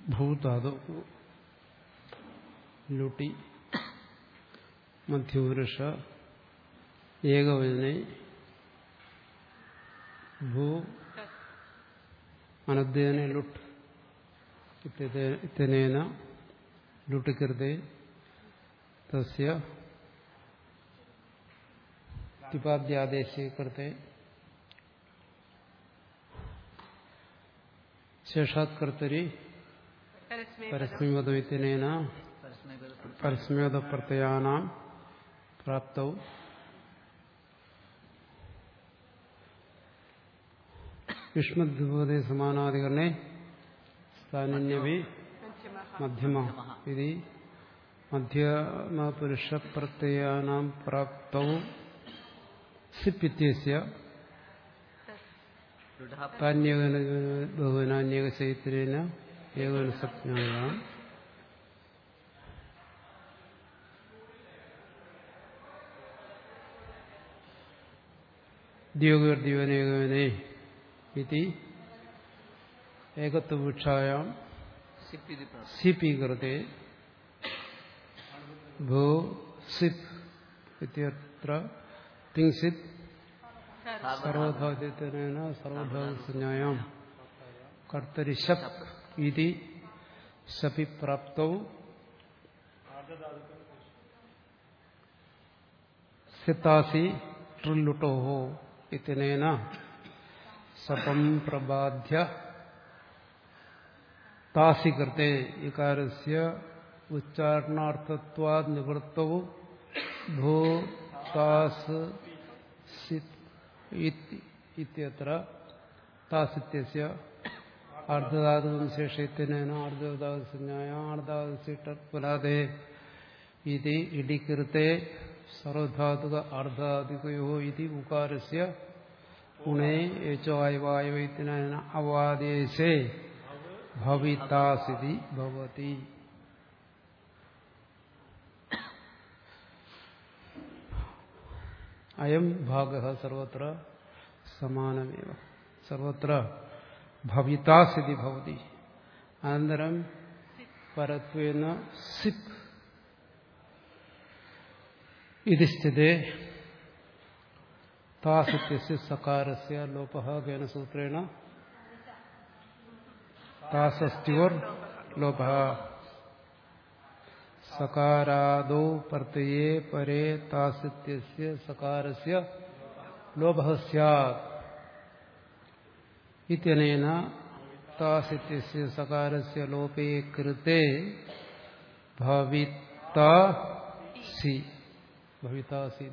ഭൂധാതു ലുട്ടി മധ്യപുരുഷ ഏകവചനെ ഭൂ അനദ്യേന ലുട്ട് ഇത്യനേന ലുട്ടികൃതേ തസ്യ തിപാദ്യാദേശീകൃത്തെ ശേഷാത് കർത്തരി പരസ്മീവതവിത്തിനേന പരസ്മേത പ്രത്യയാനാം പ്രാപ്തൗ യുഷ്മദ്വിപദേ സമാനാധികരണേ സ്ഥാനിന്യവി മധ്യമ ഇത് മധ്യമപുരുഷപ്രത്യയാനാം പ്രാപ്തൗ സിപ്പിത്യസ്യ താന്യേകന ബഹുവനാന്യേക ചൈത്രേന ഏകവന സജ്ഞായാം ദ്യോഗീർദ്ദീവനേകവനെ ഇതി ഏകത്വവൃക്ഷായാം സിപീകൃത്തെ ഭൂ സിപ് ഇത്യത്ര തിങ്സിത് സർവധാദിത്യനേന സർവധാസഞ്ജായാം കർത്തരി ശപ് ഇതി ശപി പ്രാപ്തൗ സിത്താസി ട്രില്ലുട്ടോ ഇത്യനേന സപം പ്രബാധ്യ താസി കൃത്തെ ഇകാരസ്യ ഉച്ചാരണാർത്ഥത്വാ നിവൃത്തവും ഭൂ താസ് ഇത്യത്ര താസിത്യസ്യ അർദ്ധധാതുകം ശേഷത്തിനേന അർദ്ധധാതുസഞ്ജായ അർദ്ധാതുസിട്ടപുരാതേ ഇതി ഇടികൃത്തെ സർവധാതുക അർദ്ധാധികയോ ഇതി ഉകാരസ്യ ഗുണേ ഏച്ചോ അയവായവൈത്തിനേന അവാദേശേ ഭവിതാസിതി ഭവതി അയം ഭാഗ സർവത്ര സമാനമേവ സർവത്ര ഭവിതാസിതി ഭവതി അനന്തരം പരത്വേന സിപ് ഇത് സ്ഥിതേ താസിത്യസ്യ സകാരസ്യ ലോപഃ കേന സൂത്രേണ താസസ്ത്യോർ ലോപഃ സകാരാദോ പ്രത്യയേ പരേ താസിത്യസ്യ സകാരസ്യ ലോപഃ സ്യാത് ഇത്യനേന താസിത്യസ്യ സകാരസ്യ ലോപേ കൃത്തെ ഭവിതാസി ഭവിതാസി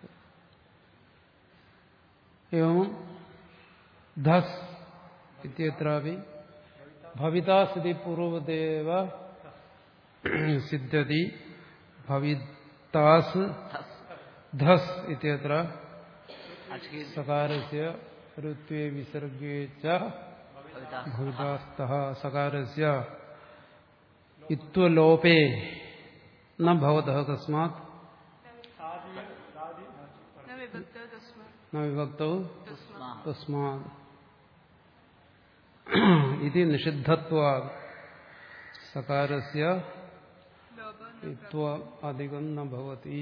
एवं धस इत्यत्रापि भवितास्ति पूर्वदेव सिद्ध्यति भवितास् धस् इत्यत्र सकारस्य ऋत्वे विसर्गे च भवितास्तः सकारस्य इत्वलोपे न भवतः कस्मात् न विभक्तौ तस्मात् इति निषिद्धत्वात् सकारस्य अधिकं न भवति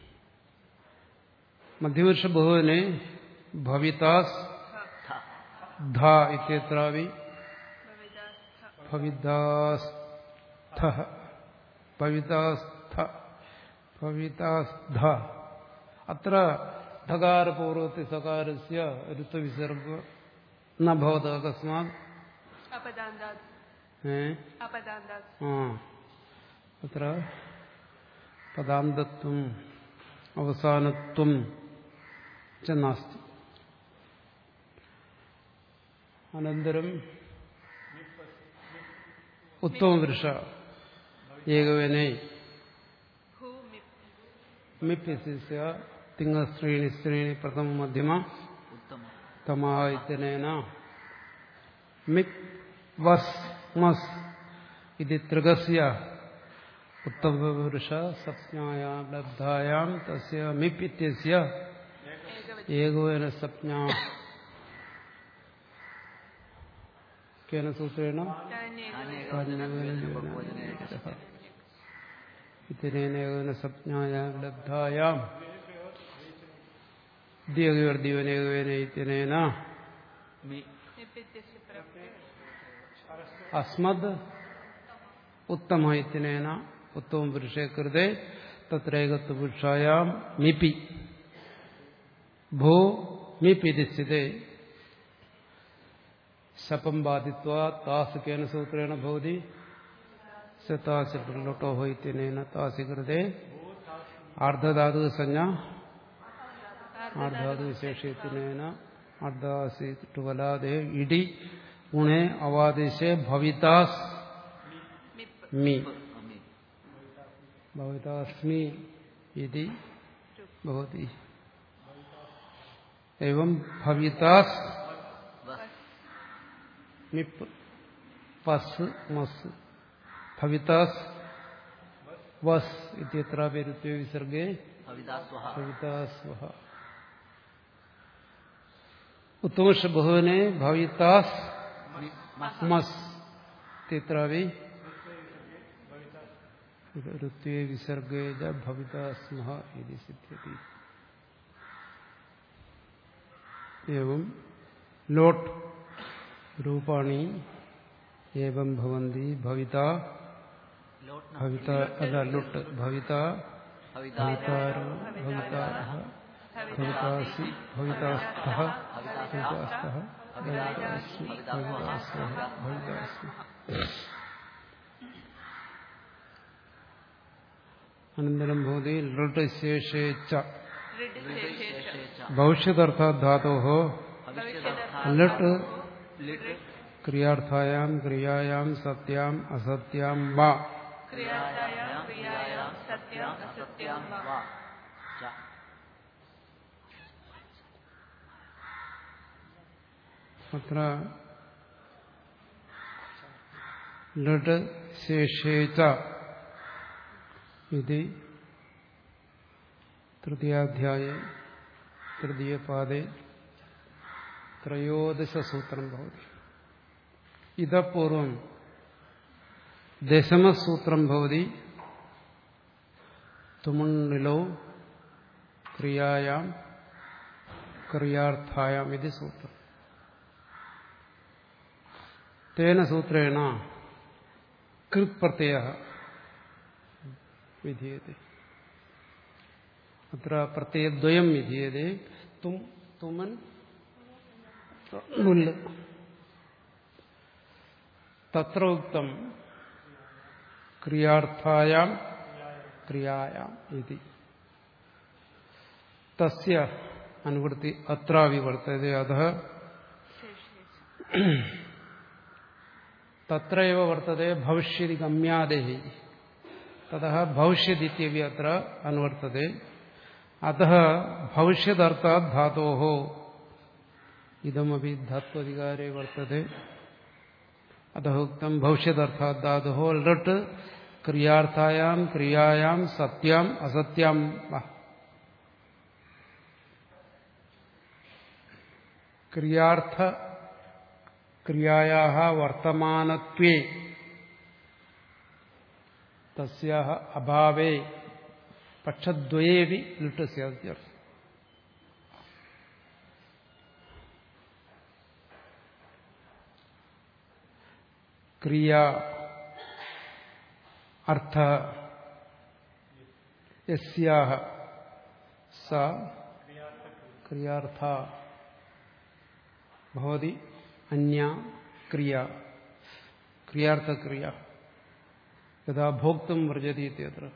मध्यवर्षभुवने भवितास् ध इत्यत्रापि भविदास्थः भवितास्थ भवितास्ध अत्र ധകാരപൂർവത്തി സകാരസ്യ ഋത്വവിസർഗ ന ഭവത അകസ്മാത് ആ അത്ര പദാന്തത്വം അവസാനത്വം ച നാസ്തി അനന്തരം ഉത്തമവൃഷ ഏകവനെ മിപ്യസ്യ തിങ്ങശ്രീണി ശ്രീണി പ്രഥമ മധ്യമ തമായിത്തനേന മിക് വസ് മസ് ഇത് തൃഗസ്യ ഉത്തമപുരുഷ സപ്ഞായാം ലബ്ധായാം തസ്യ മിപ് ഇത്യസ്യ ഏകോന സപ്ഞ കേന സൂത്രേണ ഇത്തിനേന സംജ്ഞായ ലബ്ധായാം ദ്യവർദ്ദീവനേകവേന ഇത്തിനേന അസ്മദ് ഉത്തമ ഇത്തിനേന ഉത്തമ പുരുഷേ കൃതേ തത്രേകത്വ പുരുഷായാം മിപി ഭൂ മിപിതി സ്ഥിതേ ശപം ബാധിത്വ താസ് കേന സൂത്രേണ ഭവതി സത്താസി ലൊട്ടോ ഇത്യനേന താസി കൃതേ ആർദ്ധധാതു സംജ്ഞ ആർദ്ധാതു വിശേഷത്തിനേന അർദ്ധാസി ടുവലാദേ ഇടി ഗുണേ അവാദിശേ ഭവിതാസ് മി ഭവിതാസ്മി ഇതി ഭവതി एवं भवितास मिप पस मस भवितास वस इत्यत्रापि ऋत्वे विसर्गे भवितास्वः उत्तमश बहुवने भवितास मस इत्यत्रापि ऋत्वे विसर्गे च भवितास्मः इति सिद्ध्यति एवं लोट रूपाणि एवं भवन्ति भविता भविता अല്ല लुट् भविता भवितारो भवितारः भवितासि भवितास्थः भवितास्थः भवितास्मि भवितास्वः भवितास्मि अनन्तरं भवति लृट् शेषे च भविष्यदर्थात् धातोः लट् क्रियार्थायां क्रियायां सत्याम् असत्यां वा अत्र लट् शेषे च इति തൃതീയാധ്യായ തൃതീയപാദേ ത്രയോദശസൂത്രം ഭവതി ഇതപൂർവം ദശമസൂത്രം ഭവതി തുമണ്ണിലോ ക്രിയായാം ക്രിയാർത്ഥായാം ഇത് സൂത്രം തേന സൂത്രേണ കൃത് പ്രത്യയ വിധീയത്തെ അത്ര പ്രത്യയദ്വയം വിധീയതേ തും തുമൻ നുല്ല് തത്ര ഉക്തം ക്രിയാർത്ഥായാം ക്രിയായാം ഇതി തസ്യ അനുവൃത്തി അത്രാവി വർത്തത്തെ അത തത്രൈവ വർത്തത്തെ ഭവിഷ്യതി ഗമ്യാദേഹി തത ഭവിഷ്യദിത്യവി അത്ര അനുവർത്തത്തെ അത ഭവിഷ്യദർത്ഥാത് ധാതോ ഇതമപി ധാത്വധികാരേ വർത്തത്തെ അത ഉക്തം ഭവിഷ്യദർത്ഥാത് ധാതോ ലട്ട് ക്രിയാർത്ഥായാം ക്രിയായാം സത്യാം അസത്യാം ക്രിയാർത്ഥ ക്രിയായാ വർത്തമാനത്വേ തസ്യാ അഭാവേ പക്ഷദ്വയേവി ലിട്ട് സ്യാദ്യർത്ഥം ക്രിയ അർത്ഥ യസ്യാഹ സ ക്രിയാർത്ഥ ഭവതി അന്യ ക്രിയ ക്രിയാർത്ഥക്രിയ യഥാ ഭോക്തും വ്രജതി ഇത്യത്ര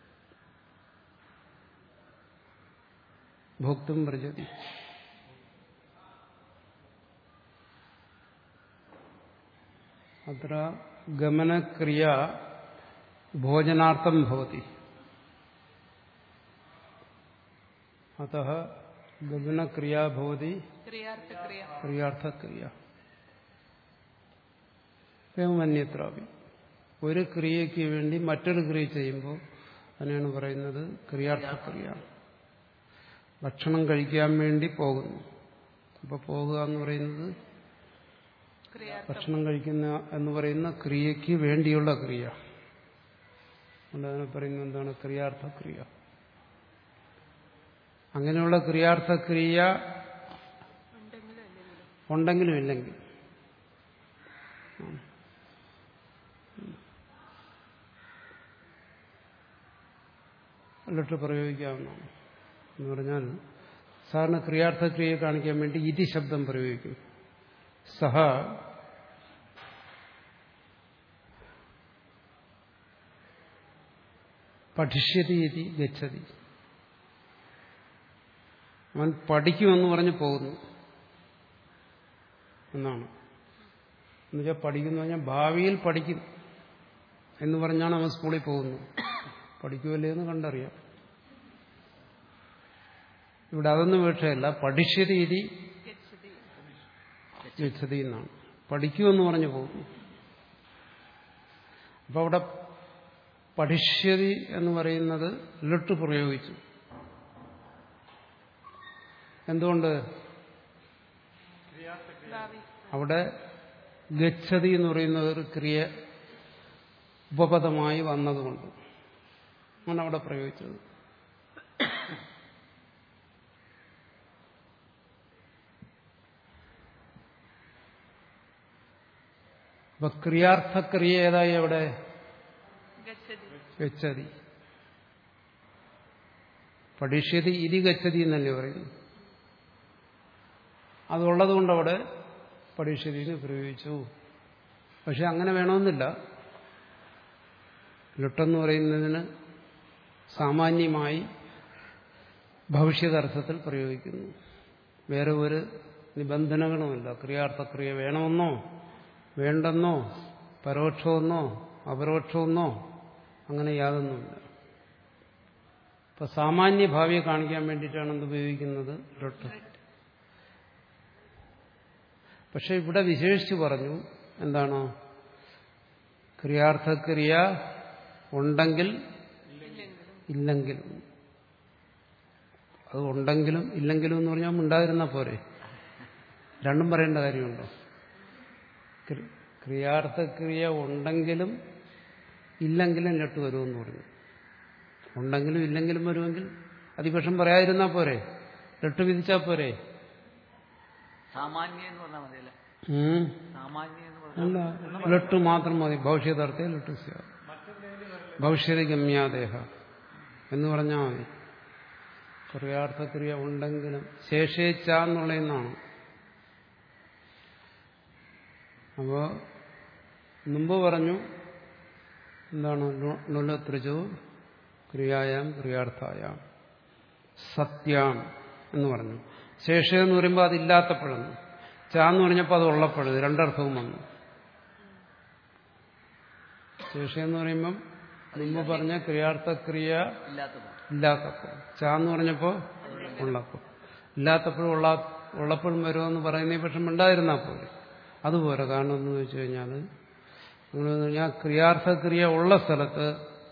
ഭോക്തും വ്രജതി അത്ര ഗമനക്രിയ ഭോജനാർത്ഥം ഭവതി അത ഗമനക്രിയ ഭവതി ക്രിയാർത്ഥക്രിയ ഏവമന്യത്രാപി ഒരു ക്രിയയ്ക്ക് വേണ്ടി മറ്റൊരു ക്രിയ ചെയ്യുമ്പോൾ അതിനാണ് പറയുന്നത് ക്രിയാർത്ഥക്രിയ ഭക്ഷണം കഴിക്കാൻ വേണ്ടി പോകുന്നു അപ്പോൾ പോകുക എന്ന് പറയുന്നത് ക്രിയാർത്ഥം ഭക്ഷണം കഴിക്കുന്ന എന്ന് പറയുന്ന ക്രിയയ്ക്ക് വേണ്ടിയുള്ള ക്രിയ അതുകൊണ്ട് അതിനെ പറയുന്നത് എന്താണ് ക്രിയാർത്ഥ ക്രിയ അങ്ങനെയുള്ള ക്രിയാർത്ഥ ക്രിയ ഉണ്ടെങ്കിലും ഇല്ലെങ്കിലും ഉണ്ടെങ്കിലും ഇല്ലെങ്കിൽ ലിട്ട് പ്രയോഗിക്കാവുന്നതാണ് എന്ന് പറഞ്ഞാൽ സാധാരണ ക്രിയാർത്ഥ ക്രിയയെ കാണിക്കാൻ വേണ്ടി ഇതി ശബ്ദം പ്രയോഗിക്കും സഹ പഠിഷ്യതി ഇതി ഗച്ഛതി അവൻ പഠിക്കുമെന്ന് പറഞ്ഞ് പോകുന്നു എന്നാണ് എന്നുവെച്ചാൽ പഠിക്കുന്നു പറഞ്ഞാൽ ഭാവിയിൽ പഠിക്കും എന്ന് പറഞ്ഞാണ് അവൻ സ്കൂളിൽ പോകുന്നത് പഠിക്കുമല്ലേ എന്ന് കണ്ടറിയാം ഇവിടെ അതൊന്നും വീക്ഷയല്ല പഠിഷ്യതി ഇതി ഗച്ഛതി ഗച്ഛതി എന്നാണ് പഠിക്കുമെന്ന് പറഞ്ഞു പോകുന്നു അപ്പൊ അവിടെ പഠിഷ്യതി എന്ന് പറയുന്നത് ലിട്ട് പ്രയോഗിച്ചു എന്തുകൊണ്ട് ഭാവി അവിടെ ഗച്ഛതി എന്ന് പറയുന്നത് ഒരു ക്രിയ ഉപപദമായി വന്നതുകൊണ്ട് ആണ് അവിടെ പ്രയോഗിച്ചത് അപ്പൊ ക്രിയാർത്ഥക്രിയ ഏതായി അവിടെ ഗച്ഛതി ഗച്ഛതി പഠിഷ്യതി ഇതി ഗച്ഛതി എന്നല്ലേ പറയുന്നു അതുള്ളതുകൊണ്ട് അവിടെ പഠിഷ്യതിന് പ്രയോഗിച്ചു പക്ഷെ അങ്ങനെ വേണമെന്നില്ല ലുട്ടെന്ന് പറയുന്നതിന് സാമാന്യമായി ഭവിഷ്യതർത്ഥത്തിൽ പ്രയോഗിക്കുന്നു വേറെ ഒരു നിബന്ധനകളുമില്ല ക്രിയാർത്ഥക്രിയ വേണമെന്നോ വേണ്ടെന്നോ പരോക്ഷമെന്നോ അപരോക്ഷമെന്നോ അങ്ങനെ യാതൊന്നുമില്ല ഇപ്പൊ സാമാന്യ ഭാവിയെ കാണിക്കാൻ വേണ്ടിയിട്ടാണ് എന്ത് ഉപയോഗിക്കുന്നത് ലൊട്ട് പക്ഷെ ഇവിടെ വിശേഷിച്ച് പറഞ്ഞു എന്താണ് ക്രിയാർത്ഥക്രിയ ഉണ്ടെങ്കിൽ ഇല്ലെങ്കിലും ഇല്ലെങ്കിലും അത് ഉണ്ടെങ്കിലും ഇല്ലെങ്കിലും എന്ന് പറഞ്ഞാൽ ഉണ്ടായിരുന്ന പോരെ രണ്ടും പറയേണ്ട കാര്യമുണ്ടോ ക്രി- ക്രിയാർത്ഥക്രിയ ഉണ്ടെങ്കിലും ഇല്ലെങ്കിലും ലട്ട് വരുമെന്ന് പറഞ്ഞു ഉണ്ടെങ്കിലും ഇല്ലെങ്കിലും വരുമെങ്കിൽ അതിപക്ഷം പറയാതിരുന്നാ പോരെ ലട്ട് വിധിച്ചാ പോരെ സാമാന്യ എന്ന് പറഞ്ഞാൽ മതിയല്ലേ ഉം. സാമാന്യ എന്ന് പറഞ്ഞാൽ അല്ല ലട്ട് മാത്രം മതി ഭവിഷ്യതർത്ഥേ ലട്ട് സ്യാ ഭവിഷ്യത ഗമ്യാദേഹ എന്ന് പറഞ്ഞാൽ മതി ക്രിയാർത്ഥക്രിയ ഉണ്ടെങ്കിലും ശേഷിച്ച എന്നുള്ളതെന്നാണ് അപ്പോ മുമ്പ് പറഞ്ഞു എന്താണ് നുലത്രിജു ക്രിയായാം ക്രിയാർത്ഥായാം സത്യാം എന്ന് പറഞ്ഞു ശേഷം എന്ന് പറയുമ്പോൾ അതില്ലാത്തപ്പോഴെന്ന് ചാന്ന് പറഞ്ഞപ്പോൾ അത് ഉള്ളപ്പോഴത് രണ്ടർത്ഥവും വന്നു ശേഷം എന്ന് പറയുമ്പം മുമ്പ് പറഞ്ഞ ക്രിയാർത്ഥക്രിയ ഇല്ലാത്തത് ഇല്ലാത്തപ്പോൾ ചാന്ന് പറഞ്ഞപ്പോൾ ഉള്ളപ്പോൾ ഇല്ലാത്തപ്പോഴും ഉള്ള ഉള്ളപ്പോഴും വരുമെന്ന് പറയുന്ന പക്ഷം ഉണ്ടായിരുന്നാൽ പോലെ അതുപോലെ കാരണം എന്ന് വെച്ച് കഴിഞ്ഞാൽ നിങ്ങൾ കഴിഞ്ഞാൽ ക്രിയാർത്ഥക്രിയ ഉള്ള സ്ഥലത്ത്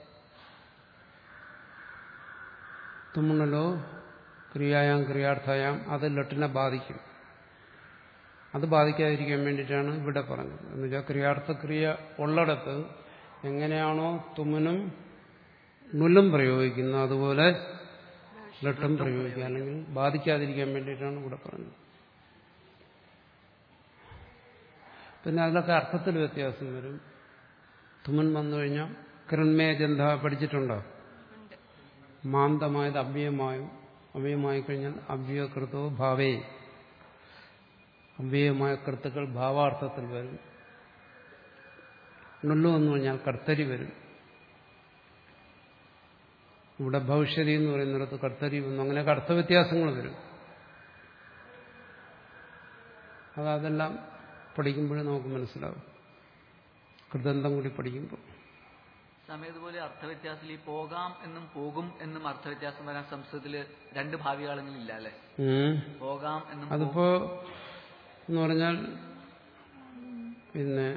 തുമ്മണലോ ക്രിയായാം ക്രിയാർത്ഥായാം അത് ലട്ടിനെ ബാധിക്കും അത് ബാധിക്കാതിരിക്കാൻ വേണ്ടിയിട്ടാണ് ഇവിടെ പറഞ്ഞത് എന്ന് വെച്ചാൽ ക്രിയാർത്ഥക്രിയ ഉള്ളിടത്ത് എങ്ങനെയാണോ തുമ്മനും നുല്ലും പ്രയോഗിക്കുന്നത് അതുപോലെ ലട്ടും പ്രയോഗിക്കുക അല്ലെങ്കിൽ ബാധിക്കാതിരിക്കാൻ വേണ്ടിയിട്ടാണ് ഇവിടെ പറഞ്ഞത് പിന്നെ അതിലൊക്കെ അർത്ഥത്തിൽ വ്യത്യാസം വരും തുമ്മൻ വന്നു കഴിഞ്ഞാൽ കിരൺമയ ജന്ത പഠിച്ചിട്ടുണ്ടോ ഉണ്ട് മാന്തമായത് അവ്യയമായും അവ്യയമായി കഴിഞ്ഞാൽ അവ്യകൃതോ ഭാവേ അവ്യയമായ കൃത്തുക്കൾ ഭാവാർത്ഥത്തിൽ വരും നുള്ളു എന്ന് പറഞ്ഞാൽ കർത്തരി വരും ഇവിടെ ഭവിഷ്യതി എന്ന് പറയുന്നിടത്ത് കർത്തരി വന്നു അങ്ങനെ അർത്ഥവ്യത്യാസങ്ങൾ വരും അത് അതെല്ലാം പഠിക്കുമ്പോഴേ നമുക്ക് മനസ്സിലാവും കൃതന്തം കൂടി പഠിക്കുമ്പോൾ സമയം ഇതുപോലെ അർത്ഥവ്യത്യാസത്തിൽ ഈ പോകാം എന്നും പോകും എന്നും അർത്ഥവ്യത്യാസം വരാൻ സംസ്കൃതത്തില് രണ്ട് ഭാവികളെങ്കിലും ഇല്ല അല്ലെ ഉം. പോകാം എന്നും പോ- അതിപ്പോ എന്ന് പറഞ്ഞാൽ പിന്നെ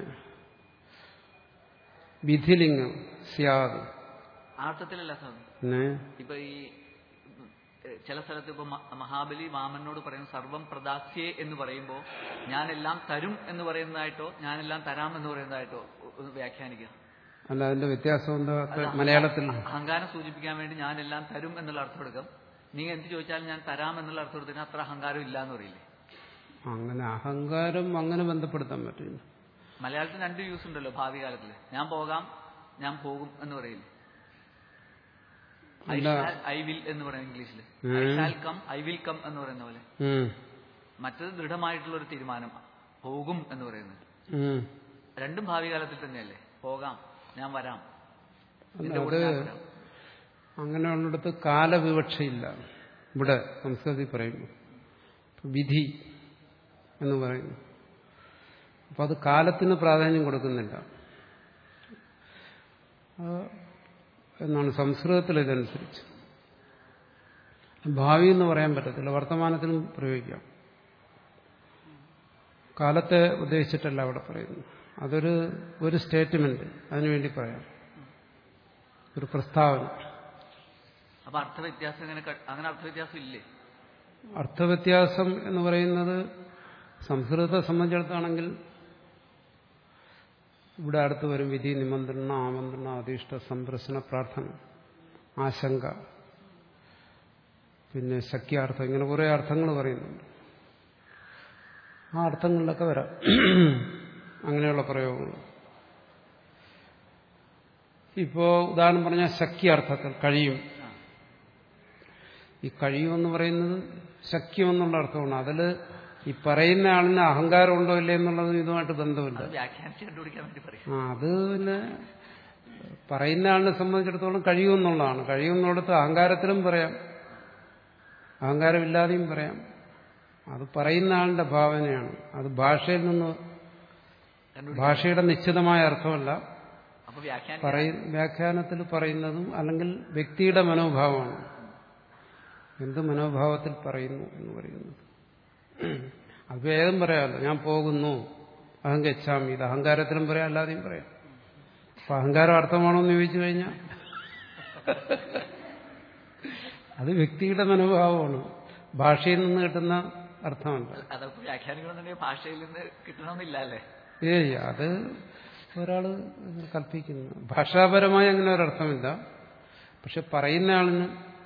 വിധിലിംഗം സ്യാദ് ആ അർത്ഥത്തിലല്ല സ്വാമി പിന്നെ ഇപ്പൊ ഈ ഏഹ്, ചില സ്ഥലത്ത് ഇപ്പൊ മ- മഹാബലി വാമനോട് പറയുന്ന സർവം പ്രദാസ്യേ എന്ന് പറയുമ്പോൾ ഞാനെല്ലാം തരും എന്ന് പറയുന്നതായിട്ടോ ഞാനെല്ലാം തരാം എന്ന് പറയുന്നതായിട്ടോ ഒന്ന് വ്യാഖ്യാനിക്കുക അല്ല അതിന്റെ വ്യത്യാസം എന്താ മലയാളത്തിൽ അഹങ്കാരം സൂചിപ്പിക്കാൻ വേണ്ടി ഞാനെല്ലാം തരും എന്നുള്ള അർത്ഥം എടുക്കും നീ എന്ത് ചോദിച്ചാലും ഞാൻ തരാം എന്നുള്ള അർത്ഥം എടുത്തതിന് അത്ര അഹങ്കാരം ഇല്ല എന്ന് പറയില്ലേ അങ്ങനെ അഹങ്കാരം അങ്ങനെ ബന്ധപ്പെടുത്താൻ പറ്റില്ല മലയാളത്തിൽ രണ്ട് യൂസ് ഉണ്ടല്ലോ ഭാവി കാലത്തിൽ ഞാൻ പോകാം ഞാൻ പോകും എന്ന് പറയില്ലേ ഐ അല്ല. ഐ വിൽ എന്ന് പറയും ഇംഗ്ലീഷിൽ ഉം. I shall come I will come എന്ന് പറയുന്ന പോലെ ഉം. മറ്റത് ദൃഢമായിട്ടുള്ള ഒരു തീരുമാനം പോകും എന്ന് പറയുന്നത് ഉം. രണ്ടും ഭാവി കാലത്തിൽ തന്നെയല്ലേ പോകാം ഞാൻ വരാം അല്ല, നിന്റെ കൂടെ അത് ഞാൻ വരാം അങ്ങനെയുള്ളിടത്ത് കാലവിവക്ഷയില്ല ഇവിടെ സംസ്കൃതി പറയുന്നു ഇപ്പൊ വിധി എന്ന് പറയുന്നു അപ്പൊ അത് കാലത്തിന് പ്രാധാന്യം കൊടുക്കുന്നില്ല ആ, എന്നാണ് സംസ്കൃതത്തിൽ ഇതനുസരിച്ച് ഭാവി എന്ന് പറയാൻ പറ്റത്തില്ല വർത്തമാനത്തിനും പ്രയോഗിക്കാം കാലത്തെ ഉദ്ദേശിച്ചിട്ടല്ല അവിടെ പറയുന്നു അതൊരു ഒരു സ്റ്റേറ്റ്മെന്റ് അതിനുവേണ്ടി പറയാം ഒരു പ്രസ്താവന അപ്പൊ അർത്ഥവ്യത്യാസം ഇങ്ങനെ ക- അങ്ങനെ അർത്ഥവ്യത്യാസം ഇല്ലേ അർത്ഥവ്യത്യാസം എന്ന് പറയുന്നത് സംസ്കൃതത്തെ സംബന്ധിച്ചിടത്താണെങ്കിൽ ഇവിടെ അടുത്ത് വരും വിധി നിമന്ത്രണ ആമന്ത്രണ അധിഷ്ഠ സംപ്രശ്ന പ്രാർത്ഥന ആശങ്ക പിന്നെ ശക്യാർത്ഥം ഇങ്ങനെ കുറേ അർത്ഥങ്ങൾ പറയുന്നുണ്ട് ആ അർത്ഥങ്ങളിലൊക്കെ വരാം അങ്ങനെയുള്ള പ്രയോഗങ്ങൾ ഇപ്പോ ഉദാഹരണം പറഞ്ഞാൽ ശക്യാർത്ഥത്തിൽ കഴിയും ഈ കഴിയുമെന്ന് പറയുന്നത് ശക്യമെന്നുള്ള അർത്ഥമാണ് അതിൽ ഈ പറയുന്ന ആളിന് അഹങ്കാരം ഉണ്ടോ ഇല്ലേ എന്നുള്ളത് ഇതുമായിട്ട് ബന്ധമില്ല അത് വ്യാഖ്യാനിച്ച് കണ്ടുപിടിക്കാൻ വേണ്ടി പറയും ആ അത് പിന്നെ പറയുന്ന ആളിനെ സംബന്ധിച്ചിടത്തോളം കഴിയുമെന്നുള്ളതാണ് കഴിയുമെന്നുള്ളത് അഹങ്കാരത്തിലും പറയാം അഹങ്കാരമില്ലാതെയും പറയാം അത് പറയുന്ന ആളിന്റെ ഭാവനയാണ് അത് ഭാഷയിൽ നിന്ന് കണ്ടുപിടിക്കാൻ ഭാഷയുടെ നിശ്ചിതമായ അർത്ഥമല്ല അപ്പൊ വ്യാഖ്യാനിക്കാൻ പറയ വ്യാഖ്യാനത്തിൽ പറയുന്നതും അല്ലെങ്കിൽ വ്യക്തിയുടെ മനോഭാവമാണ് എന്ത് മനോഭാവത്തിൽ പറയുന്നു എന്ന് പറയുന്നത് അത് വേദം പറയാമല്ലോ ഞാൻ പോകുന്നു അഹം ഗച്ഛാമി ഇത് അഹങ്കാരത്തിലും പറയാം അല്ലാതെയും പറയാം അപ്പൊ അഹങ്കാരം അർത്ഥമാണോ എന്ന് ചോദിച്ചു കഴിഞ്ഞാൽ അത് വ്യക്തിയുടെ മനോഭാവമാണ് ഭാഷയിൽ നിന്ന് കിട്ടുന്ന അർത്ഥമല്ല അതൊക്കെ വ്യാഖ്യാനിക്കണമെന്നുണ്ടെങ്കിൽ ഭാഷയിൽ നിന്ന് കിട്ടണമെന്നില്ല അല്ലേ ഏയ് അത് ഒരാള് കൽപ്പിക്കുന്നു ഭാഷാപരമായി അങ്ങനെ ഒരർത്ഥമില്ല പക്ഷെ പറയുന്ന ആളിന്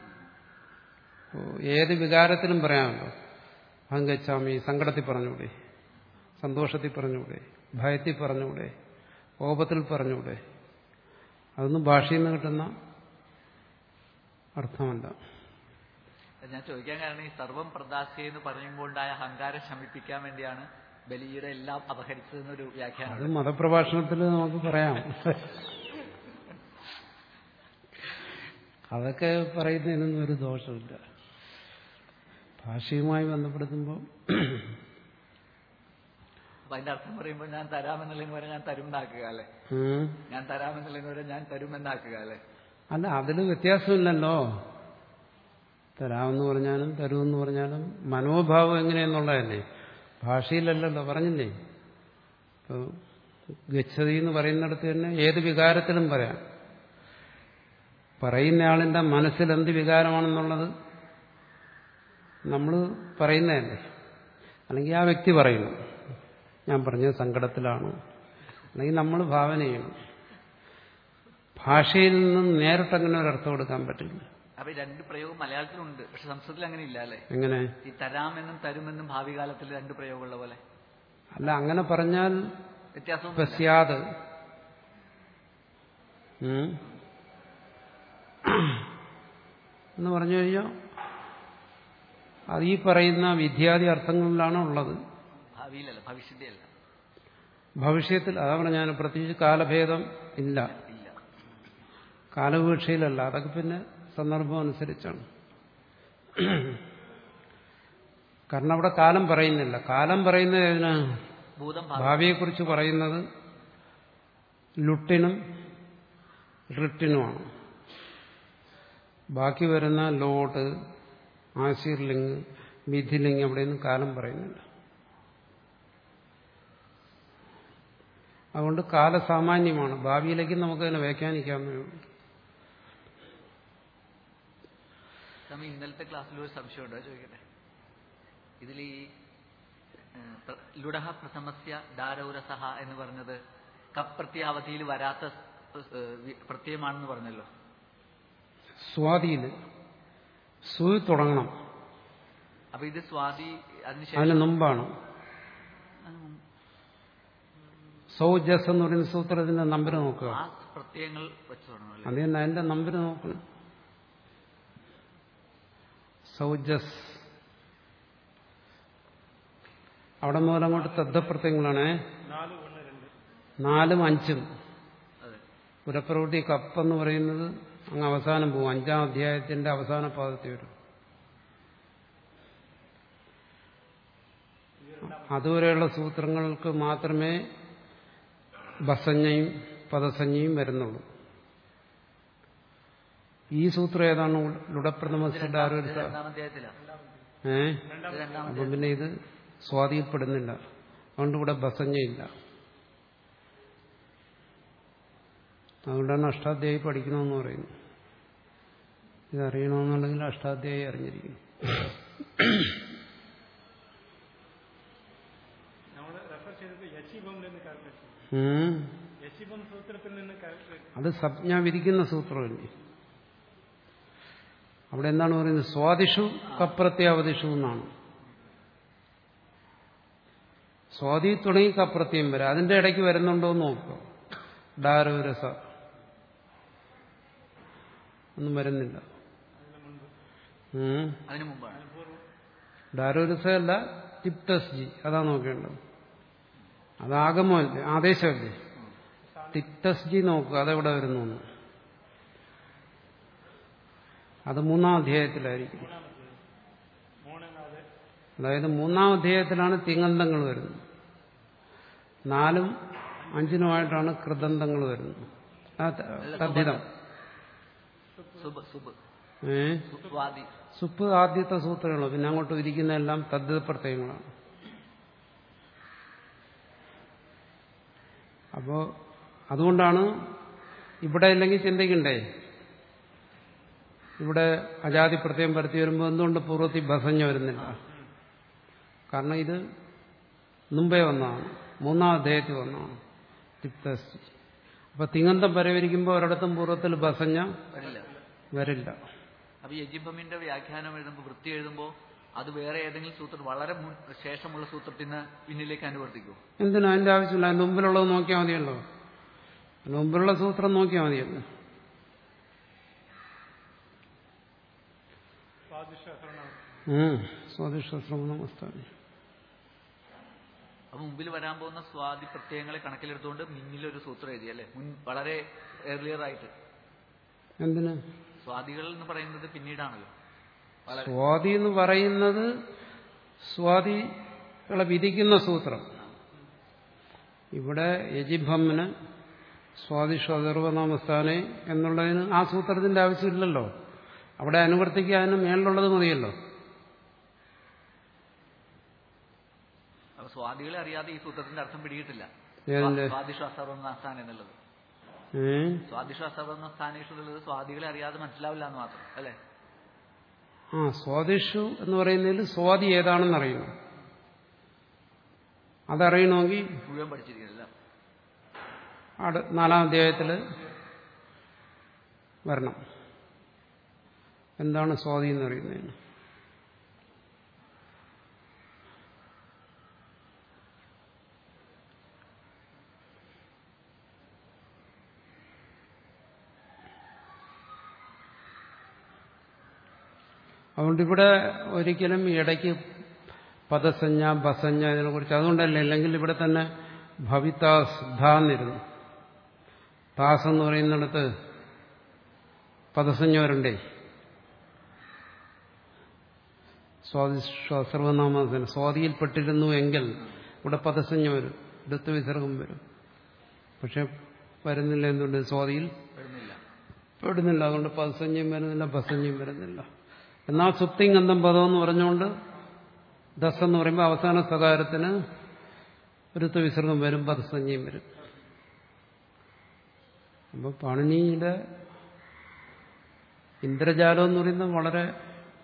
ഏത് വികാരത്തിലും പറയാമല്ലോ അഹങ്കച്ചാമി സങ്കടത്തിൽ പറഞ്ഞൂടെ സന്തോഷത്തിൽ പറഞ്ഞൂടെ ഭയത്തിൽ പറഞ്ഞൂടെ കോപത്തിൽ പറഞ്ഞൂടെ അതൊന്നും ഭാഷയിൽ നിന്ന് കിട്ടുന്ന അർത്ഥമല്ല ഞാൻ ചോദിക്കാൻ കാരണം ഈ സർവം പ്രദാസ്യ എന്ന് പറയുമ്പോൾ ഉണ്ടായ അഹങ്കാരം ശമിപ്പിക്കാൻ വേണ്ടിയാണ് ബലിയുടെ എല്ലാം അപഹരിച്ചതെന്നൊരു അത് വ്യാഖ്യാനം മതപ്രഭാഷണത്തിൽ നമുക്ക് പറയാം അതൊക്കെ പറയുന്നതിനൊന്നും ഒരു ദോഷമില്ല ഭാഷയുമായി ബന്ധപ്പെടുത്തുമ്പോൾ അപ്പൊ അതിന്റെ അർത്ഥം പറയുമ്പോൾ ഞാൻ തരാമെന്നുള്ളതിന് വരെ ഞാൻ തരുമെന്നാക്കുക അല്ലെ ഉം. ഞാൻ തരാമെന്നുള്ളതിന് വരെ ഞാൻ തരുമെന്നാക്കുക അല്ലെ അല്ല അതിൽ വ്യത്യാസമില്ലല്ലോ തരാമെന്ന് പറഞ്ഞാലും തരുമെന്ന് പറഞ്ഞാലും മനോഭാവം എങ്ങനെയെന്നുള്ളതല്ലേ ഭാഷയിലല്ലല്ലോ പറഞ്ഞില്ലേ ഇപ്പോൾ ഗച്ഛതി എന്ന് പറയുന്നിടത്ത് തന്നെ ഏത് വികാരത്തിലും പറയാം പറയുന്ന ആളിന്റെ മനസ്സിൽ എന്ത് വികാരമാണെന്നുള്ളത് നമ്മൾ പറയുന്നതല്ലേ അല്ലെങ്കിൽ ആ വ്യക്തി പറയുന്നു ഞാൻ പറഞ്ഞത് സങ്കടത്തിലാണ് അല്ലെങ്കിൽ നമ്മൾ ഭാവന ചെയ്യണം ഭാഷയിൽ നിന്നും നേരിട്ടങ്ങനെ ഒരു അർത്ഥം കൊടുക്കാൻ പറ്റില്ല അപ്പൊ ഈ രണ്ട് പ്രയോഗം മലയാളത്തിലുണ്ട് പക്ഷെ സംസ്കൃതത്തിൽ അങ്ങനെ ഇല്ല അല്ലെ എങ്ങനെ ഈ തരാമെന്നും തരുമെന്നും ഭാവി കാലത്തിൽ രണ്ട് പ്രയോഗമുള്ള പോലെ അല്ല അങ്ങനെ പറഞ്ഞാൽ വ്യത്യാസവും പശ്യാത് ഉം. എന്ന് പറഞ്ഞു കഴിഞ്ഞാൽ അത് ഈ പറയുന്ന വിദ്യാദി അർത്ഥങ്ങളിലാണ് ഉള്ളത് ഭാവിയിലല്ല ഭവിഷ്യത്തിയല്ല ഭവിഷ്യത്തിൽ അതാ പറഞ്ഞ ഞാൻ പ്രത്യേകിച്ച് കാലഭേദം ഇല്ല ഇല്ല കാലവീക്ഷയിലല്ല അതൊക്കെ പിന്നെ സന്ദർഭം അനുസരിച്ചാണ് കാരണം അവിടെ കാലം പറയുന്നില്ല കാലം പറയുന്നത് ഏതിനാ ഭൂതം ഭാവി ഭാവിയെക്കുറിച്ച് പറയുന്നത് ലുട്ടിനും റിട്ടിനുമാണ് ബാക്കി വരുന്ന ലോട്ട് ആശീർലിംഗ് മിഥിലിംഗ് അവിടെയൊന്നും കാലം പറയുന്നില്ല അതുകൊണ്ട് കാലസാമാന്യമാണ് ഭാവിയിലേക്ക് നമുക്കതിനെ വ്യാഖ്യാനിക്കാവുന്നേ ഉള്ളൂ സ്വാമി ഇന്നലത്തെ ക്ലാസ്സിൽ ഒരു സംശയമുണ്ടോ ചോദിക്കട്ടെ ഇതിൽ ഈ ഏഹ്, പ്ര- ലുഡഹ പ്രഥമസ്യ ദാരൗരസഹ എന്ന് പറഞ്ഞത് കപ്രത്യാവധിയിൽ വരാത്ത ഏഹ്, വി- പ്രത്യയമാണെന്ന് പറഞ്ഞല്ലോ സ്വാതിയിൽ സു തുടങ്ങണം അപ്പൊ ഇത് സ്വാതി അതിനുശേഷം അതിന് മുമ്പാണ് സൗജസ് എന്ന് പറയുന്ന സൂത്രത്തിന്റെ നമ്പർ നോക്കുക ആ പ്രത്യയങ്ങൾ വെച്ച് തുടങ്ങുമല്ലോ അത് തന്നെ അതിന്റെ നമ്പർ നോക്കണം സൗജസ് അവിടെ മുതൽ അങ്ങോട്ട് തദ്ദപ്രത്യങ്ങളാണേ നാലും അഞ്ചും അതെ പുരപ്രവൃത്തി കപ്പെന്ന് പറയുന്നത് അങ്ങ് അവസാനം പോകും അഞ്ചാം അധ്യായത്തിന്റെ അവസാന പാദത്തിൽ വരും അതുവരെയുള്ള സൂത്രങ്ങൾക്ക് മാത്രമേ ബസഞ്ഞയും പദസഞ്ജയും വരുന്നുള്ളൂ ഈ സൂത്രം ഏതാണ് ലുടപ്രഥമസിന്റെ ഇത് ആരോഗ്യ രണ്ടാം അധ്യായത്തിലാണ് ഏ ഇത് രണ്ടാം അപ്പം പിന്നെ ഇത് സ്വാധീനപ്പെടുന്നില്ല അതുകൊണ്ട് ഇവിടെ ബസഞ്ഞയില്ല അതുകൊണ്ടാണ് അഷ്ടാധ്യായി പഠിക്കണമെന്ന് പറയുന്നത് ഇതറിയണമെന്നുണ്ടെങ്കിൽ അഷ്ടാധ്യായി അറിഞ്ഞിരിക്കണം നമ്മൾ റെഫർ ചെയ്തത് യശിബം നിന്ന് കാൽക്കുലേറ്റ് ഉം. യശിബം സൂത്രത്തിൽ നിന്ന് കാൽക്കുലേറ്റ് അത് സംജ്ഞ വിധിക്കുന്ന സൂത്രമല്ലേ അവിടെ എന്താണ് പറയുന്നത് സ്വാദിഷു കപ്രത്യാവതിഷു എന്നാണ് സ്വാതി തുടങ്ങി കപ്രത്യം വരെ അതിന്റെ ഇടയ്ക്ക് വരുന്നുണ്ടോ എന്ന് നോക്കുക ഡാരോരസ ഒന്നും വരുന്നില്ല ഉം. അതിനു മുമ്പാണ് ഡാരോരസയല്ല ടിപ്തസ് ജി അതാ നോക്കേണ്ടത് അത് ആഗമല്ലേ ആദേശമല്ലേ ടിപ്തസ് ജി നോക്കുക അതെവിടെ വരുന്നു എന്ന്. അത് മൂന്നാം അധ്യായത്തിലായിരിക്കും മൂന്നെണ്ണാതെ അതായത് മൂന്നാം അധ്യായത്തിലാണ് തിങ്ങന്തങ്ങൾ വരുന്നത് നാലും അഞ്ചിനുമായിട്ടാണ് കൃതന്തങ്ങൾ വരുന്നത് ആ ത- തദ്ധിതം സുബ് സുബ് ഏ സ്വാതി സുപ്പ് ആദ്യത്തെ സൂത്രങ്ങളോ പിന്നെ അങ്ങോട്ട് ഇരിക്കുന്നതെല്ലാം തദ്ധിത പ്രത്യയങ്ങളാണ് അപ്പോ അതുകൊണ്ടാണ് ഇവിടെ ഇല്ലെങ്കിൽ ചിന്തിക്കണ്ടേ ഇവിടെ അജാതി പ്രത്യയം പരത്തി വരുമ്പോൾ എന്തുകൊണ്ട് പൂർവ്വത്തിൽ ബസഞ്ഞ വരുന്നില്ല കാരണം ഇത് മുമ്പേ വന്നതാണ് മൂന്നാം അധ്യായത്തിൽ വന്നതാണ് തിപ്തസ്തി അപ്പൊ തിങ്ങന്തം പരവരിക്കുമ്പോൾ ഒരിടത്തും പൂർവ്വത്തിൽ ബസഞ്ഞ വരില്ല വരില്ല അപ്പൊ യജിബമിന്റെ വ്യാഖ്യാനം എഴുതുമ്പോൾ വൃത്തി എഴുതുമ്പോൾ അത് വേറെ ഏതെങ്കിലും സൂത്രം വളരെ മുൻ- ശേഷമുള്ള സൂത്രത്തിൽ നിന്ന് പിന്നിലേക്ക് അനുവർത്തിക്കുമോ എന്തിനാ അതിന്റെ ആവശ്യമില്ല അതിന്റെ മുമ്പിലുള്ളത് നോക്കിയാൽ മതിയല്ലോ അതിന്റെ മുമ്പിലുള്ള സൂത്രം നോക്കിയാൽ മതിയല്ലോ സ്വാദിശ്വാസമാണ് സ്വാദിഷ്ടശ്രമണമസ്താനി അപ്പൊ മുമ്പിൽ വരാൻ പോകുന്ന സ്വാതി പ്രത്യയങ്ങളെ കണക്കിലെടുത്തുകൊണ്ട് മുന്നിലൊരു സൂത്രം എഴുതി അല്ലെ മുൻ വളരെ ഏർലിയർ ആയിട്ട് എന്തിന് സ്വാതികൾ എന്ന് പറയുന്നത് പിന്നീടാണല്ലോ വളരെ സ്വാതി എന്ന് പറയുന്നത് സ്വാതികളെ വിധിക്കുന്ന സൂത്രം ഇവിടെ യജിഭമ്മന് സ്വാദിഷു അഥർവനാമസ്ഥാനെ എന്നുള്ളതിന് ആ സൂത്രത്തിന്റെ ആവശ്യമില്ലല്ലോ അവിടെ അനുവർത്തിക്കുക അതിന് മേളിലുള്ളത് മതിയല്ലോ അപ്പൊ സ്വാതികളെ അറിയാതെ ഈ സൂത്രത്തിന്റെ അർത്ഥം പിടികിട്ടില്ല ഏതിന്റെ? സ്വാദിശ്വാസവർണ്ണ എന്നുള്ളത് ഏ സ്വാദിശ്വാസവർണ്ണ സ്ഥാനേഷു എന്നുള്ളത് സ്വാതികളെ അറിയാതെ മനസ്സിലാവില്ല എന്ന് മാത്രം അല്ലെ ആ സ്വാദിഷു എന്ന് പറയുന്നതിൽ സ്വാതി ഏതാണെന്ന് അറിയണം അതറിയണമെങ്കിൽ മുഴുവൻ പഠിച്ചിരിക്കുന്നില്ല അടു നാലാം അധ്യായത്തിൽ വരണം എന്താണ് സ്വാതി എന്ന് അറിയുന്നതിന് അതുകൊണ്ട് ഇവിടെ ഒരിക്കലും ഇടയ്ക്ക് പദസഞ്ജ ബസഞ്ജ ഇതിനെക്കുറിച്ച് അതുകൊണ്ടല്ല അല്ലെങ്കിൽ ഇവിടെ തന്നെ ഭവിതാസ് ധാന്നിരുന്നു താസ് എന്ന് പറയുന്നിടത്ത് പദസഞ്ജ വരണ്ടേ സ്വാതി സർവനാമത്തിന് സ്വാതിയിൽപ്പെട്ടിരുന്നു എങ്കിൽ ഇവിടെ പദസഞ്ജ വരും എടുത്ത് വിസർഗം വരും പക്ഷെ വരുന്നില്ല എന്തുകൊണ്ട് സ്വാതിയിൽ വരുന്നില്ല പെടുന്നില്ല അതുകൊണ്ട് പദസഞ്ജയും വരുന്നില്ല ബസഞ്ജയും വരുന്നില്ല എന്നാൽ സുപ്തിങ്കന്തം പദം എന്ന് പറഞ്ഞുകൊണ്ട് ദസ് എന്ന് പറയുമ്പോൾ അവസാന സകാരത്തിന് ഋത്വ വിസർഗം വരും പദസഞ്ജയും വരും അപ്പോൾ പാണിനിയുടെ ഇന്ദ്രജാലം എന്ന് പറയുന്നത് വളരെ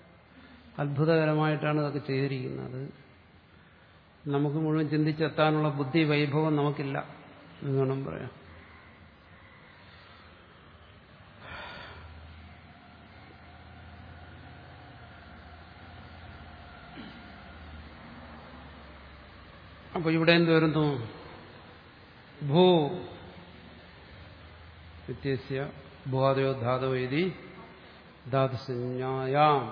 അത്ഭുതകരമായിട്ടാണ് ഇതൊക്കെ ചെയ്തിരിക്കുന്നത് നമുക്ക് മുഴുവൻ ചിന്തിച്ചെത്താനുള്ള ബുദ്ധി വൈഭവം നമുക്കില്ല എന്ന് വേണം പറയാം അപ്പൊ ഇവിടെ എന്ത് വരുന്നു ഭൂ വ്യത്യസ്യ ഭൂവാദയോ ധാതവ ഇതി ധാതുസഞ്ജായാം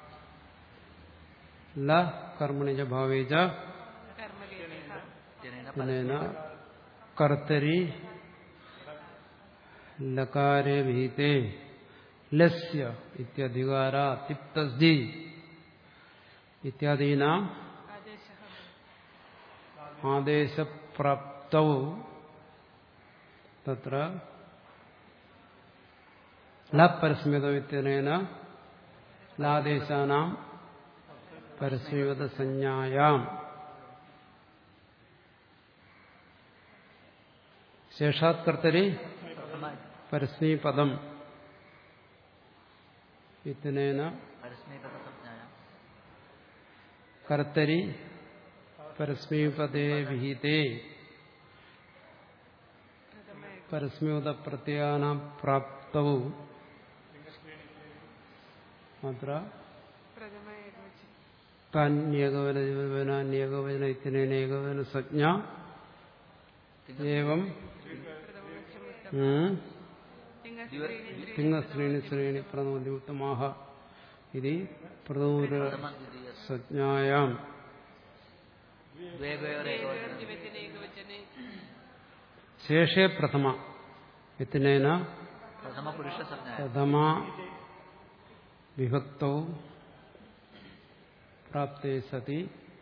ല കർമ്മണിജ ഭാവേജ കർമ്മകേന ജനേന അനേന കർത്തരി ലകാരേ വിഹിതേ ലസ്യ ഇത്യധികാര തിപ്തസ്ജി ഇത്യാദീനാം ആദേശഃ ആദേശപ്രാപ്തൗ തത്ര ലപരസ്മിതവിത്യനേന ലാദേശാനാം പരസ്മിതസഞ്ജായാം ശേഷാത് കർത്തരി പരസ്മീപദം ഇത്യനേന പരസ്മൈപദസംജ്ഞായ കർത്തരി പരസ്മീപദേ വിഹിതേ പരസ്മീപദ പ്രത്യാന പ്രാപ്തൗ അത്ര പ്രഥമ ഏകവചനം താന്യേകവചന ഇത്യനേന ഏകവചന സജ്ഞ ഏവം ഉം, തിങ്ങശ്രേണി ശ്രേണി പ്രഥമോദ്യുക്തമാഹ ഇത് പ്രഥമ പ്രഥമദ്വിതീയ സജ്ഞായാം ദ്വേഗയോരേകവചനം ഏകവചനെ ശേഷേ പ്രഥമ ഇത്തിനേന പ്രഥമപുരുഷസംജ്ഞായ പ്രഥമ വിഭക്തൗ പ്രാപ്തേ സതി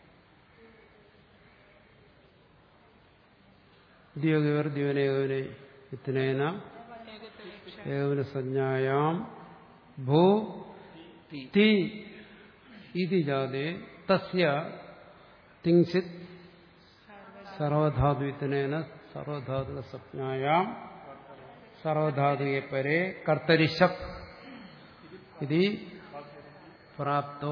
ദ്യോഗവർ ദ്യോനേകവനെ ഇത്തിനേന ഏകവന സഞ്ജായാം ഭൂ തി തി ഇതി ജാതേ തസ്യ തിങ്സിത് സർവധാതുവിത്തനേന സർവധാതുക സംജ്ഞായാം സർവധാതുയെ പരെ കർത്തരിശപ് ഇത് പ്രാപ്തോ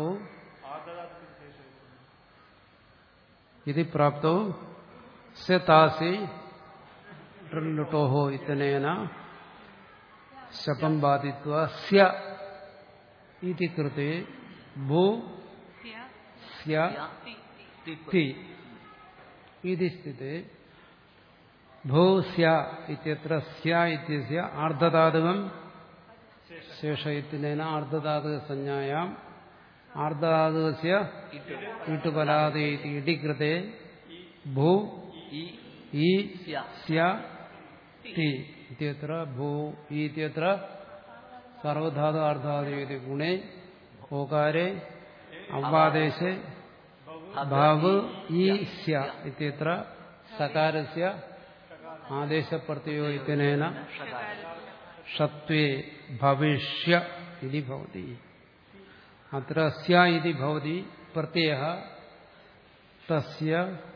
ഇത് പ്രാപ്തോ സ്യതാസി ലുട്ടോഹോ ഇത്തനേന ശപം ബാധിത്വ സ്യ ഇതി കൃത്തെ ഭൂ സ്യ സ്യ തി തി തി തി ഇതി സ്ഥിതി ഭൂസ്യ ഇത്യത്ര സ്യ ഇത്യസ്യ ആർദ്ധധാതുകം ശേഷയത്തിനേന ആർദ്ധധാതുക സംജ്ഞായാം ആർദ്ധധാതുകസ്യ ഇട്ടുപലാതെ ഇതി ഇടി കൃത്തെ ഭൂ ഈ ഈ സ്യ സ്യ തി ഇത്യത്ര ഭൂ ഇത്യത്ര സർവധാതു ആർദ്ധാതു ഇതി ഗുണേ ഓകാരെ അവ്വാദേശെ ഭാവ് ഈ സ്യ ഇത്യത്ര സകാരസ്യ ആദേശപ്രത്യോ ഇത്യനേന ഷത്വേ ഭവിഷ്യ ഇതി ഭവതി അത്ര സ്യ ഇതി ഭവതി പ്രത്യയ തസ്യ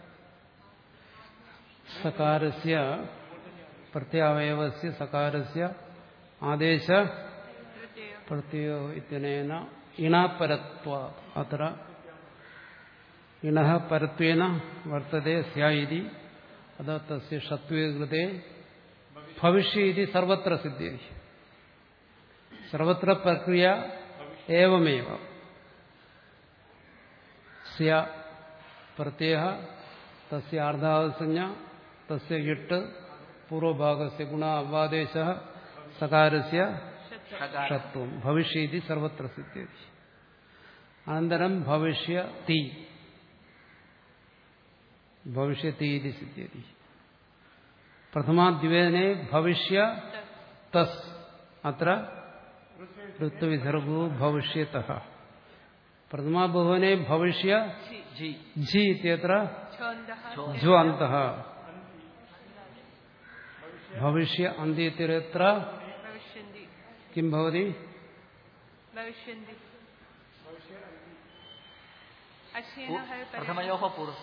സകാരസ്യ പ്രത്യാവയവസ്യ സകാരസ്യ ആദേശ പ്രത്യയോ ഇത്യനേന ഇണപരത്വ അത്ര ഇണഃ പരത്വേന വർത്തത്തെ സ്യ ഇതി അത തസ്യ ഷത്വേ കൃതേ ഭവിഷ്യ ഇതി സർവത്ര സിദ്ധ്യതി സർവത്ര പ്രക്രിയ ഏവമേവ സ്യ പ്രത്യയ തസ്യ അർദ്ധാവസഞ്ജ തസ്യ ഇട്ട് പൂർവഭാഗസ്യ ഗുണ അവാദേശ സകാരസ്യ ഷകാരം ഷത്വം ഭവിഷ്യത് സർവത്ര സിദ്ധ്യതി അനന്തരം ഭവിഷ്യ തീ ഭവിഷ്യത്തി ഇത് സിദ്ധ്യതി പ്രഥമാദ്വേദനെ ഭവിഷ്യ തസ് അത്ര ഋത്വിസർഗോ ഭവിഷ്യത പ്രഥമാബഹുവനെ ഭവിഷ്യ ജി ജി ഇത്യത്ര ഛോന്ദഃ ജ്വാന്ത ഭവിഷ്യ അന്ത്യത്തിരത്ര ഭവിഷ്യന്തി കിം ഭവതി ഭവിഷ്യന്തി അശ്യേനഃ പ്രഥമയോ പൂർവ്വം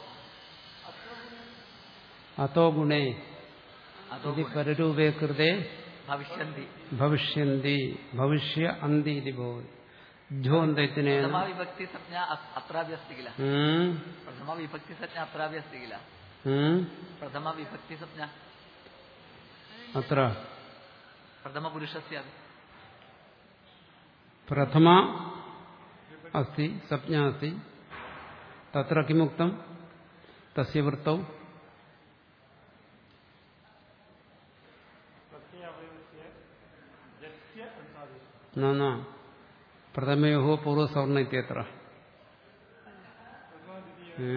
അത്തോ ഗുണേ അതോ ഇത് പരരൂപേ കൃതേ ഭവിഷ്യന്തി ഭവിഷ്യന്തി ഭവിഷ്യ അന്തി ഇതി ഭവതി ജ്യോന്തത്തിനേന प्रथमा विभक्ति संज्ञा अ- अत्रापि अस्ति किल ഉം, प्रथमा विभक्ति संज्ञा अत्रापि अस्ति किल ഉം, प्रथमा विभक्ति संज्ञा അത്ര प्रथमपुरुषस्य अपि പ്രഥമ അസ്തി സംജ്ഞ അസ്തി തത്ര കിമുക്തം തസ്യ വൃത്തൗ प्रत्ययावयवस्य यस्य अन्तादेशः न न പ്രഥമയോ പൂർവ്വസവർണ ഇത്യത്ര ഏ?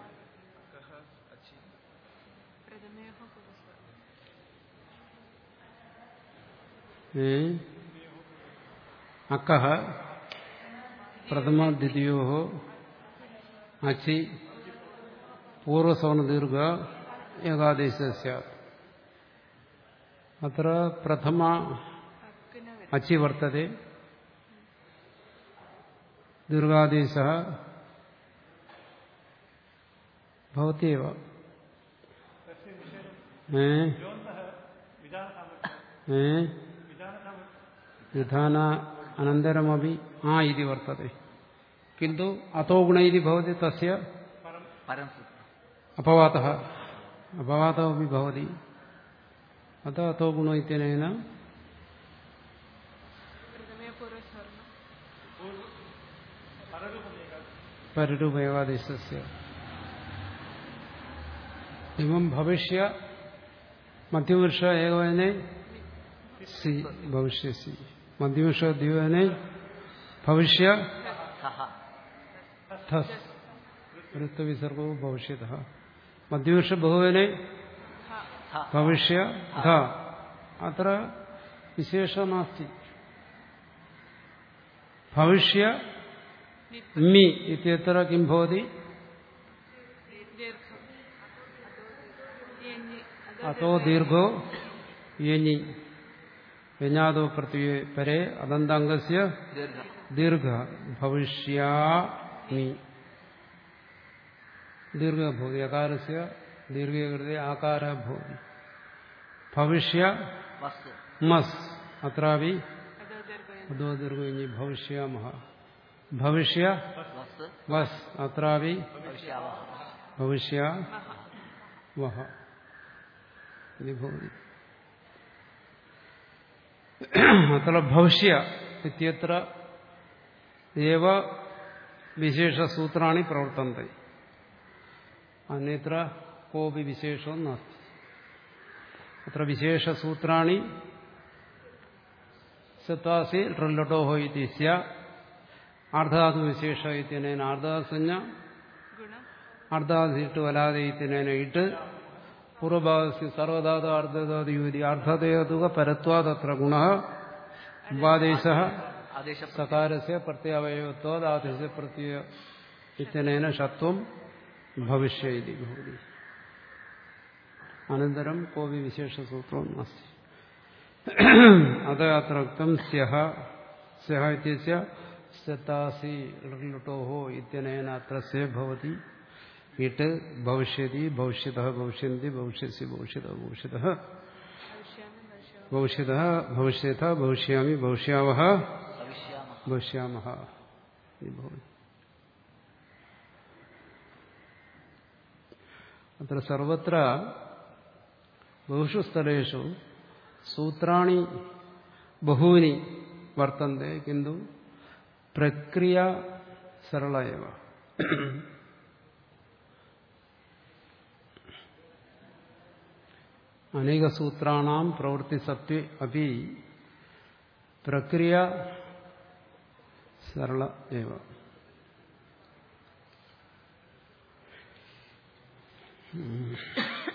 प्रथमयोः पुरस्सर ഏ? അക്കഹ പ്രഥമ ദ്വിതീയോ അച്ചി പൂർവസവർണ ദീർഘ ഏകാദേശ അത്ര പ്രഥമ अक् न അച്ചി വർത്തते ദീർഘാദേശ ഭവതി एव ഏ योऽन्तः विधानसामर्थ्यं ഏ विधानसामर्थ्यं വിധാന അനന്തരമപി ആ ഇതി വർത്തते किन्तु अतो गुण इति भवति तस्य परं सूत्रम् अपवातः अपवातमपि भवति अतः अतो गुण इत्यनेन प्रथमय पूर्वस्वर्णम् पररूपयोगादेशस्य एवं भविष्य मध्यमवर्ष एकवचने सि भविष्यसि मध्यमवर्ष द्विवचने भविष्य सः थस् वृत्तविसर्गो भविष्यतः मध्यमवर्ष बहुवचने थ भविष्य ध अत्र विशेषः नास्ति भविष्य मि इत्यत्र किं भवति दीर्घम् यञ् अतो दीर्घो यञि यञादो पृथ्वी परे अदन्ताङ्गस्य दीर्घ दीर्घ भविष्यामि दीर्घ भवति अकारस्य दीर्घे कृते आकारः भवति भविष्य वस्तु मस् अत्रापि अधो दीर्घयन् अदो दीर्घो भविष्यामः भविष्य वस्तु वस् अत्रापि भविष्यावः भविष्या वः इति भवति अत्र भविष्य इत्यत्र एव विशेषसूत्राणि प्रवर्तन्ते अन्यत्र कोऽपि विशेषो नास्ति अत्र विशेषसूत्राणि सत्वासि लटोः इति स्या आर्धातुविशेष इत्यनेन आर्धासंज्ञा गुण അർദ്ധാദിട്ട് വലാതെ ഇത്തിനേന ഇട്ട് പൂർവഭാഗസ് സർവധാതു അർദ്ധധാതുയൂരി അർദ്ധതേതുക പരത്വാദത്ര ഗുണ ഉപാദേശ आदेश സകാരസ്യ പ്രത്യാവയവത്വാദാദേശ പ്രത്യയ ഇത്യനേന ഷത്വം ഭവിഷ്യ ഇതി ഭവതി അനന്തരം കോപി വിശേഷസൂത്രവും നാസ്തി അത അത്ര ഉക്തം സ്യഹ സ്യഹ ഇത്യസ്യ സത്താസി ലുട്ടോः ഇത്യനേന അത്ര സേ ഭവതി ഇട്ട് ഭവിഷ്യതി ഭവിഷ്യത ഭവിഷ്യന്തി ഭവിഷ്യസി ഭവിഷ്യത ഭവിഷ്യത भविष्यामि भविष्यामि ഭവിഷ്യത ഭവിഷ്യത ഭവിഷ്യാമി ഭവിഷ്യാവഹ भविष्यामः ഭവിഷ്യാമഹ ഇതി ഭവതി അത്ര സർവത്ര ബഹുഷു സ്ഥലേഷു സൂത്രാണി ബഹൂനി വർത്തന്തെ കിന്തു പ്രക്രിയ സരള എവ അനേകസൂത്രാണാം പ്രവൃത്തി സത്വ അപ്പി പ്രക്രിയ സരള ഏവ ഉം.